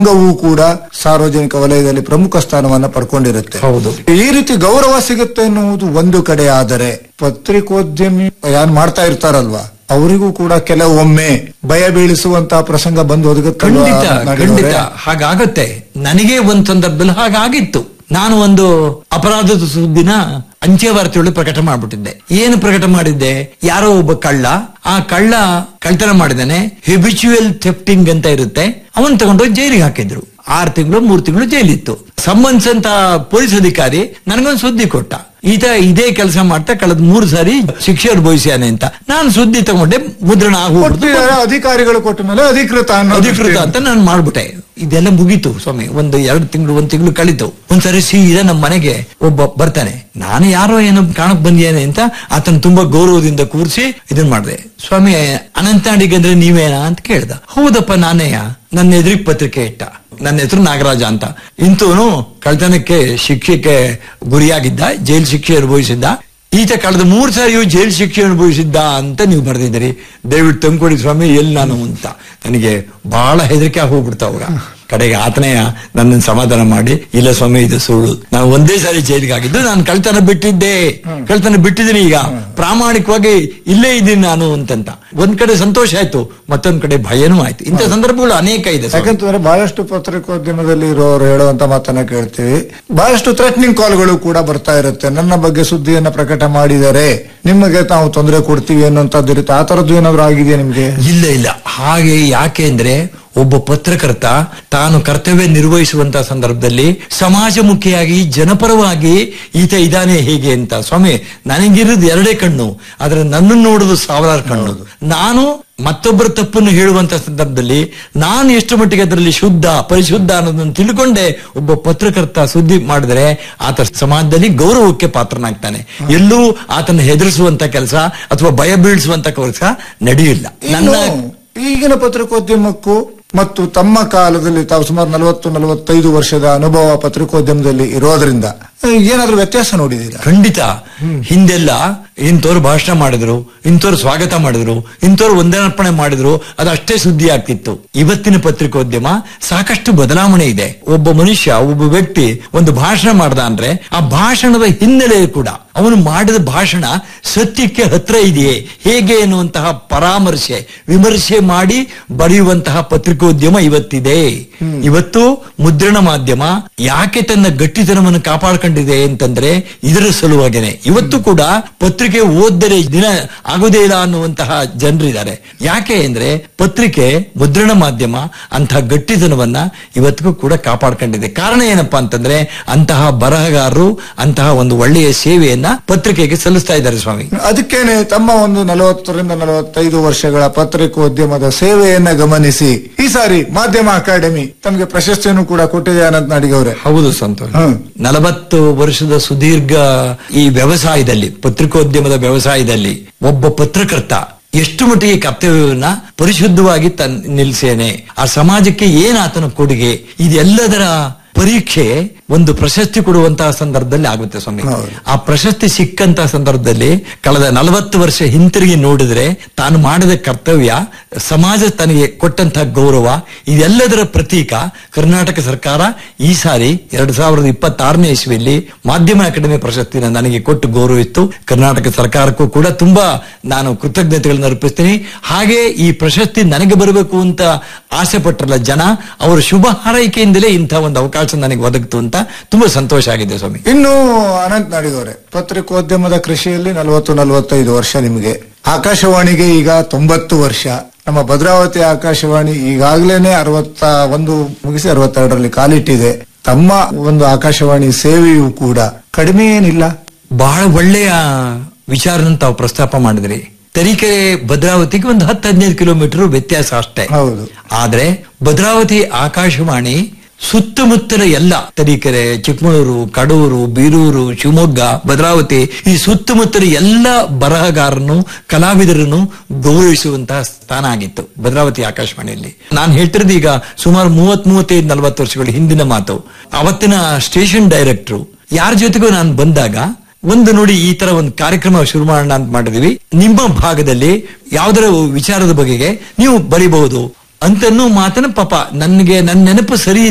ರಂಗವೂ ಕೂಡ ಸಾರ್ವಜನಿಕ ವಲಯದಲ್ಲಿ ಪ್ರಮುಖ ಸ್ಥಾನವನ್ನ ಪಡ್ಕೊಂಡಿರುತ್ತೆ ಹೌದು. ಈ ರೀತಿ ಗೌರವ ಸಿಗುತ್ತೆ ಎನ್ನುವುದು ಒಂದು ಕಡೆ ಆದರೆ ಪತ್ರಿಕೋದ್ಯಮಿ ಯಾರು ಮಾಡ್ತಾ ಇರ್ತಾರಲ್ವಾ ಅವರಿಗೂ ಕೂಡ ಕೆಲವೊಮ್ಮೆ ಭಯ ಬೀಳಿಸುವಂತಹ ಪ್ರಸಂಗ ಬಂದು ಒದಗುತ್ತಲ್ವಾ ಖಂಡಿತ ನಾಡಿನವರೇ? ಖಂಡಿತ ಹಾಗಾಗತ್ತೆ ನನಗೆ ಒಂದ್ ಸಂದರ್ಭದಲ್ಲಿ ಹಾಗಾಗಿತ್ತು ನಾನು ಒಂದು ಅಪರಾಧದ ಸುದ್ದಿನ ಅಂಚೆ ವಾರ್ತೆಯೊಳಗೆ ಪ್ರಕಟ ಮಾಡ್ಬಿಟ್ಟಿದ್ದೆ ಏನು ಪ್ರಕಟ ಮಾಡಿದ್ದೆ ಯಾರೋ ಒಬ್ಬ ಕಳ್ಳ ಆ ಕಳ್ಳ ಕಳ್ತನ ಮಾಡಿದಾನೆ ಹೆಬಿಚುವಲ್ ಥೆಫ್ಟಿಂಗ್ ಅಂತ ಇರುತ್ತೆ ಅವನ್ ತಗೊಂಡೋಗಿ ಜೈಲಿಗೆ ಹಾಕಿದ್ರು ಆರು ತಿಂಗಳು ಮೂರು ತಿಂಗಳು ಜೈಲಿತ್ತು ಸಂಬಂಧಿಸಂತ ಪೊಲೀಸ್ ಅಧಿಕಾರಿ ನನಗೊಂದು ಸುದ್ದಿ ಕೊಟ್ಟ ಈತ ಇದೇ ಕೆಲಸ ಮಾಡ್ತಾ ಕಳೆದ ಮೂರು ಸಾರಿ ಶಿಕ್ಷೆ ಅನುಭವಿಸ್ಯಾನೆ ಅಂತ ನಾನು ಸುದ್ದಿ ತಗೊಂಡೆ ಮುದ್ರಣ ಆಗೋಗ್ಬಿಡ್ತು. ಕೊಟ್ಟಿದ್ದಾರೆ, ಅಧಿಕಾರಿಗಳು ಕೊಟ್ಟ ಮೇಲೆ ಅಧಿಕೃತ ಅನ್ನೋ ಅಧಿಕೃತ ಅಂತ ನಾನು ಮಾಡ್ಬಿಟ್ಟೆ ಇದೆಲ್ಲ ಮುಗೀತು ಸ್ವಾಮಿ ಒಂದು ಎರಡು ತಿಂಗಳು ಒಂದ್ ತಿಂಗಳು ಕಳೀತು ಒಂದ್ಸರಿ ಸೀದಾ ನಮ್ಮ ಮನೆಗೆ ಒಬ್ಬ ಬರ್ತಾನೆ ನಾನು ಯಾರೋ ಏನೋ ಕಾಣಕ್ ಬಂದಿಯಾನೆ ಅಂತ ಆತನ ತುಂಬಾ ಗೌರವದಿಂದ ಕೂರಿಸಿ ಇದನ್ ಮಾಡಿದೆ ಸ್ವಾಮಿ ಅನಂತಾಡಿಗೆ ಅಂದ್ರೆ ನೀವೇನಾ ಅಂತ ಕೇಳ್ದ ಹೌದಪ್ಪ ನಾನೇಯ ನನ್ನ ಎದುರಿಗೆ ಪತ್ರಿಕೆ ಇಟ್ಟ ನನ್ನ ಹೆಸರು ನಾಗರಾಜ ಅಂತ ಇಂತವನು ಕಳ್ತನಕ್ಕೆ ಶಿಕ್ಷೆಗೆ ಗುರಿಯಾಗಿದ್ದ ಜೈಲ್ ಶಿಕ್ಷೆ ಅನುಭವಿಸಿದ್ದ ಈತ ಕಳೆದ ಮೂರು ಸಾರಿಯೂ ಜೈಲ್ ಶಿಕ್ಷೆ ಅನುಭವಿಸಿದ್ದ ಅಂತ ನೀವು ಬರೆದಿದ್ದೀರಿ ದಯವಿಟ್ಟು ತಂದ್ಕೊಡಿ ಸ್ವಾಮಿ ಎಲ್ಲಿ ನಾನು ಅಂತ ನನಗೆ ಬಹಳ ಹೆದರಿಕೆ ಹೋಗ್ಬಿಡ್ತಾವಾಗ ಕಡೆಗೆ ಆತನೇ ನನ್ನನ್ನು ಸಮಾಧಾನ ಮಾಡಿ ಇಲ್ಲ ಸ್ವಾಮಿ ಇದು ಸುಳ್ಳು ನಾನು ಒಂದೇ ಸಾರಿ ಜೈಲಿಗೆ ಆಗಿದ್ದು ನಾನು ಕಳ್ತನ ಬಿಟ್ಟಿದ್ದೆ ಕಳ್ತನ ಬಿಟ್ಟಿದ್ದೀನಿ ಈಗ ಪ್ರಾಮಾಣಿಕವಾಗಿ ಇಲ್ಲೇ ಇದ್ದೀನಿ ನಾನು ಅಂತಂತ ಒಂದ್ ಕಡೆ ಸಂತೋಷ ಆಯ್ತು ಮತ್ತೊಂದ್ ಕಡೆ ಭಯನೂ ಆಯ್ತು ಇಂಥ ಸಂದರ್ಭಗಳು ಅನೇಕ ಇದೆ ಸ್ವಾಮಿ. ಯಾಕಂತಂದ್ರೆ ಬಹಳಷ್ಟು ಪತ್ರಿಕೋದ್ಯಮದಲ್ಲಿ ಇರೋರು ಹೇಳುವಂತ ಮಾತನ್ನ ಕೇಳ್ತೀವಿ ಬಹಳಷ್ಟು ಥ್ರೆಟ್ನಿಂಗ್ ಕಾಲ್ಗಳು ಕೂಡ ಬರ್ತಾ ಇರುತ್ತೆ ನನ್ನ ಬಗ್ಗೆ ಸುದ್ದಿಯನ್ನ ಪ್ರಕಟ ಮಾಡಿದರೆ ನಿಮಗೆ ನಾವು ತೊಂದರೆ ಕೊಡ್ತೀವಿ ಅನ್ನುವಂಥದ್ದು ಇರುತ್ತೆ ಆ ತರದ್ದು ಏನಾದ್ರು ಆಗಿದೆಯಾ ನಿಮ್ಗೆ ಇಲ್ಲ ಇಲ್ಲ ಹಾಗೆ ಯಾಕೆ ಅಂದ್ರೆ ಒಬ್ಬ ಪತ್ರಕರ್ತ ತಾನು ಕರ್ತವ್ಯ ನಿರ್ವಹಿಸುವಂತ ಸಂದರ್ಭದಲ್ಲಿ ಸಮಾಜಮುಖಿಯಾಗಿ ಜನಪರವಾಗಿ ಈತ ಇದಾನೆ ಹೇಗೆ ಅಂತ ಸ್ವಾಮಿ ನನಗಿರೋದು ಎರಡೇ ಕಣ್ಣು ಆದ್ರೆ ನನ್ನನ್ನು ನೋಡುದು ಸಾವಿರಾರು ಕಣ್ಣು ನಾನು ಮತ್ತೊಬ್ಬರ ತಪ್ಪನ್ನು ಹೇಳುವಂತ ಸಂದರ್ಭದಲ್ಲಿ ನಾನು ಎಷ್ಟು ಮಟ್ಟಿಗೆ ಅದರಲ್ಲಿ ಶುದ್ಧ ಪರಿಶುದ್ಧ ಅನ್ನೋದನ್ನು ತಿಳ್ಕೊಂಡೆ ಒಬ್ಬ ಪತ್ರಕರ್ತ ಸುದ್ದಿ ಮಾಡಿದ್ರೆ ಆತ ಸಮಾಜದಲ್ಲಿ ಗೌರವಕ್ಕೆ ಪಾತ್ರನಾಗ್ತಾನೆ ಎಲ್ಲೂ ಆತನ ಹೆದರಿಸುವಂತ ಕೆಲಸ ಅಥವಾ ಭಯ ಬೀಳಿಸುವಂತ ಕೆಲಸ ನಡೆಯಿಲ್ಲ ನನ್ನ ಇನ್ನು ಈಗಿನ ಪತ್ರಿಕೋದ್ಯಮಕ್ಕೂ ಮತ್ತು ತಮ್ಮ ಕಾಲದಲ್ಲಿ ತಾವು ಸುಮಾರು ನಲವತ್ತು ನಲವತ್ತೈದು ವರ್ಷದ ಅನುಭವ ಪತ್ರಿಕೋದ್ಯಮದಲ್ಲಿ ಇರೋದ್ರಿಂದ ಏನಾದ್ರೂ ವ್ಯತ್ಯಾಸ ನೋಡಿದ್ದೀರಾ ಖಂಡಿತ ಹಿಂದೆಲ್ಲ ಇಂಥವ್ರು ಭಾಷಣ ಮಾಡಿದ್ರು ಇಂಥವ್ರು ಸ್ವಾಗತ ಮಾಡಿದ್ರು ಇಂಥವ್ರು ವಂದನಾರ್ಪಣೆ ಮಾಡಿದ್ರು ಅದಷ್ಟೇ ಸುದ್ದಿ ಆಗ್ತಿತ್ತು ಇವತ್ತಿನ ಪತ್ರಿಕೋದ್ಯಮ ಸಾಕಷ್ಟು ಬದಲಾವಣೆ ಇದೆ ಒಬ್ಬ ಮನುಷ್ಯ ಒಬ್ಬ ವ್ಯಕ್ತಿ ಒಂದು ಭಾಷಣ ಮಾಡ್ದ ಅಂದ್ರೆ ಆ ಭಾಷಣದ ಹಿನ್ನೆಲೆ ಕೂಡ ಅವನು ಮಾಡಿದ ಭಾಷಣ ಸತ್ಯಕ್ಕೆ ಹತ್ರ ಇದೆಯೇ ಹೇಗೆ ಎನ್ನುವಂತಹ ಪರಾಮರ್ಶೆ ವಿಮರ್ಶೆ ಮಾಡಿ ಬರೆಯುವಂತಹ ಪತ್ರಿಕೋದ್ಯಮ ಇವತ್ತಿದೆ ಇವತ್ತು ಮುದ್ರಣ ಮಾಧ್ಯಮ ಯಾಕೆ ತನ್ನ ಗಟ್ಟಿತನವನ್ನು ಕಾಪಾಡ್ಕೊಂಡಿದೆ ಅಂತಂದ್ರೆ ಇದರ ಸಲುವಾಗೇನೆ ಇವತ್ತು ಕೂಡ ಪತ್ರಿಕೆ ಓದ್ದರೆ ದಿನ ಆಗುದೇ ಇಲ್ಲ ಅನ್ನುವಂತಹ ಜನರಿದ್ದಾರೆ ಯಾಕೆ ಅಂದ್ರೆ ಪತ್ರಿಕೆ ಮುದ್ರಣ ಮಾಧ್ಯಮ ಅಂತಹ ಗಟ್ಟಿತನವನ್ನ ಇವತ್ತಿಗೂ ಕೂಡ ಕಾಪಾಡ್ಕೊಂಡಿದೆ ಕಾರಣ ಏನಪ್ಪಾ ಅಂತಂದ್ರೆ ಅಂತಹ ಬರಹಗಾರರು ಅಂತಹ ಒಂದು ಒಳ್ಳೆಯ ಸೇವೆಯನ್ನ ಪತ್ರಿಕೆಗೆ ಸಲ್ಲಿಸ್ತಾ ಇದ್ದಾರೆ ಸ್ವಾಮಿ ಅದಕ್ಕೇನೆ ತಮ್ಮ ಒಂದು ನಲವತ್ತರಿಂದ ನಲವತ್ತೈದು ವರ್ಷಗಳ ಪತ್ರಿಕೋದ್ಯಮದ ಸೇವೆಯನ್ನ ಗಮನಿಸಿ ಈ ಸಾರಿ ಮಾಧ್ಯಮ ಅಕಾಡೆಮಿ ತಮಗೆ ಪ್ರಶಸ್ತಿಯನ್ನು ಕೂಡ ಕೊಟ್ಟಿದೆ ಅನಂತ್ ನಾಡಿಗವ್ರೆ ಹೌದು ಸಂತೋಷ್ ಹ್ಮ್. ನಲವತ್ತು ವರ್ಷದ ಸುದೀರ್ಘ ಈ ವ್ಯವಸಾಯದಲ್ಲಿ ಪತ್ರಿಕೋದ್ಯಮದ ವ್ಯವಸಾಯದಲ್ಲಿ ಒಬ್ಬ ಪತ್ರಕರ್ತ ಎಷ್ಟು ಮಟ್ಟಿಗೆ ಕರ್ತವ್ಯವನ್ನ ಪರಿಶುದ್ಧವಾಗಿ ತನ್ ನಿಲ್ಸೇನೆ ಆ ಸಮಾಜಕ್ಕೆ ಏನ್ ಆತನ ಕೊಡುಗೆ ಇದೆಲ್ಲದರ ಪರೀಕ್ಷೆ ಒಂದು ಪ್ರಶಸ್ತಿ ಕೊಡುವಂತಹ ಸಂದರ್ಭದಲ್ಲಿ ಆಗುತ್ತೆ ಸ್ವಾಮಿ ಹೌದು. ಆ ಪ್ರಶಸ್ತಿ ಸಿಕ್ಕಂತ ಸಂದರ್ಭದಲ್ಲಿ ಕಳೆದ ನಲವತ್ತು ವರ್ಷ ಹಿಂತಿರುಗಿ ನೋಡಿದ್ರೆ ತಾನು ಮಾಡಿದ ಕರ್ತವ್ಯ ಸಮಾಜ ತನಗೆ ಕೊಟ್ಟಂತಹ ಗೌರವ ಇದೆಲ್ಲದರ ಪ್ರತೀಕ ಕರ್ನಾಟಕ ಸರ್ಕಾರ ಈ ಸಾರಿ ಎರಡ್ ಸಾವಿರದ ಇಪ್ಪತ್ತಾರನೇ ಇಸ್ವಿಯಲ್ಲಿ ಮಾಧ್ಯಮ ಅಕಾಡೆಮಿ ಪ್ರಶಸ್ತಿನ ನನಗೆ ಕೊಟ್ಟು ಗೌರವಿತ್ತು ಕರ್ನಾಟಕ ಸರ್ಕಾರಕ್ಕೂ ಕೂಡ ತುಂಬಾ ನಾನು ಕೃತಜ್ಞತೆಗಳನ್ನು ಅರ್ಪಿಸ್ತೀನಿ ಹಾಗೆ ಈ ಪ್ರಶಸ್ತಿ ನನಗೆ ಬರಬೇಕು ಅಂತ ಆಸೆ ಪಟ್ಟರಲ್ಲ ಜನ ಅವರ ಶುಭ ಹಾರೈಕೆಯಿಂದಲೇ ಇಂಥ ಒಂದು ಅವಕಾಶ ನನಗೆ ಒದಗಿತು ಅಂತ ತುಂಬಾ ಸಂತೋಷ ಆಗಿದೆ ಸ್ವಾಮಿ ಇನ್ನು ಅನಂತ್ ನಾಡಿಗವ್ರೆ ಪತ್ರಿಕೋದ್ಯಮದ ಕೃಷಿಯಲ್ಲಿ ನಲವತ್ತು ನಲವತ್ತೈದು ವರ್ಷ ನಿಮಗೆ ಆಕಾಶವಾಣಿಗೆ ಈಗ ತೊಂಬತ್ತು ವರ್ಷ ನಮ್ಮ ಭದ್ರಾವತಿ ಆಕಾಶವಾಣಿ ಈಗಾಗಲೇ ಅರವತ್ತ ಒಂದು ಮುಗಿಸಿ ಅರವತ್ತೆರಡರಲ್ಲಿ ಕಾಲಿಟ್ಟಿದೆ ತಮ್ಮ ಒಂದು ಆಕಾಶವಾಣಿ ಸೇವೆಯೂ ಕೂಡ ಕಡಿಮೆ ಏನಿಲ್ಲ ಬಹಳ ಒಳ್ಳೆಯ ವಿಚಾರನ ತಾವು ಪ್ರಸ್ತಾಪ ಮಾಡಿದ್ರಿ ತರೀಕೆರೆ ಭದ್ರಾವತಿಗೆ ಒಂದು ಹತ್ತು ಹದಿನೈದು ಕಿಲೋಮೀಟರ್ ವ್ಯತ್ಯಾಸ ಅಷ್ಟೇ ಹೌದು. ಆದ್ರೆ ಭದ್ರಾವತಿ ಆಕಾಶವಾಣಿ ಸುತ್ತಮುತ್ತಲ ಎಲ್ಲ ತರೀಕೆರೆ ಚಿಕ್ಕಮಗಳೂರು ಕಡೂರು ಬೀರೂರು ಶಿವಮೊಗ್ಗ ಭದ್ರಾವತಿ ಈ ಸುತ್ತಮುತ್ತಲ ಎಲ್ಲ ಬರಹಗಾರರನ್ನು ಕಲಾವಿದರನ್ನು ಗೌರವಿಸುವಂತಹ ಸ್ಥಾನ ಆಗಿತ್ತು ಭದ್ರಾವತಿ ಆಕಾಶವಾಣಿಯಲ್ಲಿ ನಾನು ಹೇಳ್ತಿರೋದು ಈಗ ಸುಮಾರು ಮೂವತ್ ಮೂವತ್ತೈದು ನಲವತ್ತು ವರ್ಷಗಳ ಹಿಂದಿನ ಮಾತು ಅವತ್ತಿನ ಸ್ಟೇಷನ್ ಡೈರೆಕ್ಟ್ರು ಯಾರ ಜೊತೆಗೂ ನಾನು ಬಂದಾಗ ಒಂದು ನೋಡಿ ಈ ತರ ಒಂದು ಕಾರ್ಯಕ್ರಮ ಶುರು ಮಾಡೋಣ ಅಂತ ಮಾಡಿದ್ವಿ ನಿಮ್ಮ ಭಾಗದಲ್ಲಿ ಯಾವ್ದರ ವಿಚಾರದ ಬಗೆಗೆ ನೀವು ಬರಿಬಹುದು ಅಂತನ್ನೂ ಮಾತನ್ನ ಪಾಪ ನನ್ಗೆ ನನ್ನ ನೆನಪು ಸರಿ